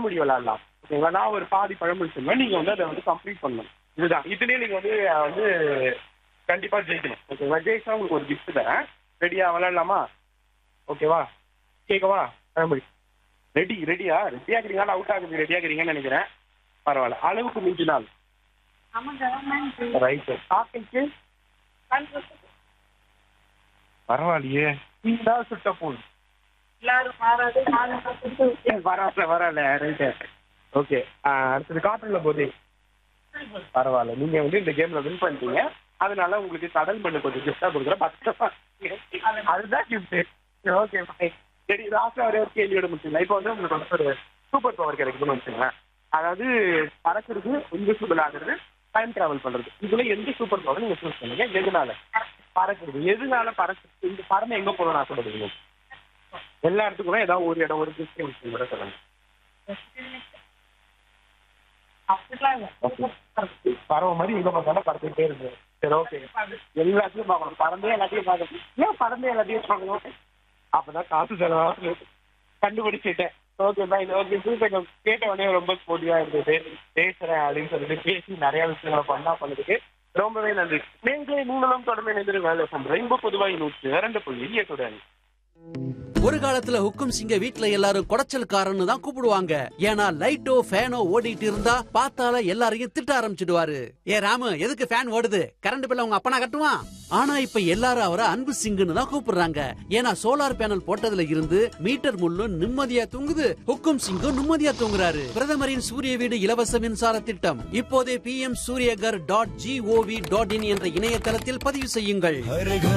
பழமொழி விளையாடலாம் ஓகேங்களா நான் ஒரு பாதி பழமொழி சொல்லுவேன் நீங்க வந்து அதை வந்து கம்ப்ளீட் பண்ணணும் இதுதான் இதுலயே நீங்க வந்து அஹ், வந்து கண்டிப்பா ஜெயிக்கணும் ஓகேங்களா ஜெயிச்சா உங்களுக்கு ஒரு கிஃப்ட் தரேன் ரெடியா விளையாடலாமா ஓகேவா கேட்கவா பழமொழி ரெடி ரெடியா ரெடியா இருக்கிறீங்களா அவுட் ஆகுது ரெடியா இருக்கிறீங்கன்னு நினைக்கிறேன் பரவாயில்ல அளவுக்கு மிஞ்சினால் ரைட் காக்கைக்கு பரவாயில்லையே நீங்க சுட்ட போன் பரவாயில்ல பரவாயில்ல ரைட்டு ஓகே அடுத்தது காற்றுல போதே பரவாயில்ல நீங்க வந்து இந்த கேம்ல வின் பண்ணிட்டீங்க அதனால உங்களுக்கு கடல் மண்ணு கொஞ்சம் கிஃப்டா கொடுக்குறேன் பத்திரமா அதுதான் கிஃப்ட் ஓகே சரி லாஸ்ட்ல ஒரே ஒரு கேள்வியோட முடிச்சுங்களா இப்போ வந்து உங்களுக்கு வந்து ஒரு சூப்பர் பவர் கிடைக்குதுன்னு வச்சுங்களேன் அதாவது பறக்கிறது இன்விசிபிள் ஆகுறது டைம் டிராவல் பண்றது இதுல எந்த சூப்பர் பவர் நீங்க சூஸ் பண்ணுங்க எதனால பறக்கிறது எதனால பறக்கிறது இந்த பறந்து எங்க போகணும்னு ஆசைப்படுறீங்க எல்லா இடத்துக்கும் ஏதாவது ஒரு இடம் ஒரு டிஸ்டன்ஸ் கூட சொல்லுங்க பறவை மாதிரி எங்க பார்த்தாலும் பறந்துட்டே இருக்கு சரி ஓகே எல்லாத்தையும் பார்க்கணும் பறந்தே எல்லாத்தையும் பார்க்கணும் ஏன் பறந்தே எல்லாத்தையும் பார்க்கணும் அப்பதான் காசு செலவாக கண்டுபிடிச்சிட்டேன் ஓகே பை ஓகே சூப்பர் கேட்ட உடனே ரொம்ப ஸ்போர்ட்டிவா இருந்தது பேசுறேன் அப்படின்னு சொல்லிட்டு பேசி நிறைய விஷயங்களை பண்ணா பண்ணதுக்கு ரொம்பவே நன்றி நீங்களே நீங்களும் தொடர்ந்து இணைந்திருங்க ரெயின்போ பொதுவாக நூற்று இரண்டு புள்ளி எட்டுடன் ஒரு காலத்துல ஹுக்கும் சிங்க வீட்ல எல்லாரும் குடைச்சல்காரன்னு தான் கூப்பிடுவாங்க ஏன்னா லைட்டோ ஃபேனோ ஓடிட்டு இருந்தா பார்த்தால எல்லாரையும் திட்ட ஆரம்பிச்சிடுவாரு ஏ ராமு எதுக்கு ஃபேன் ஓடுது கரண்ட் பில்ல உங்க அப்பனா கட்டுவான் ஆனா இப்ப எல்லாரும் அவரை அன்பு சிங்குன்னு தான் கூப்பிடுறாங்க ஏன்னா சோலார் பேனல் போட்டதுல இருந்து மீட்டர் முள்ளும் நிம்மதியா தூங்குது ஹுக்கும் சிங்கும் நிம்மதியா தூங்குறாரு பிரதமரின் சூரிய வீடு இலவச மின்சார திட்டம் இப்போதே P M Suryaghar dot GOV dot in என்ற இணையதளத்தில் பதிவு செய்யுங்கள்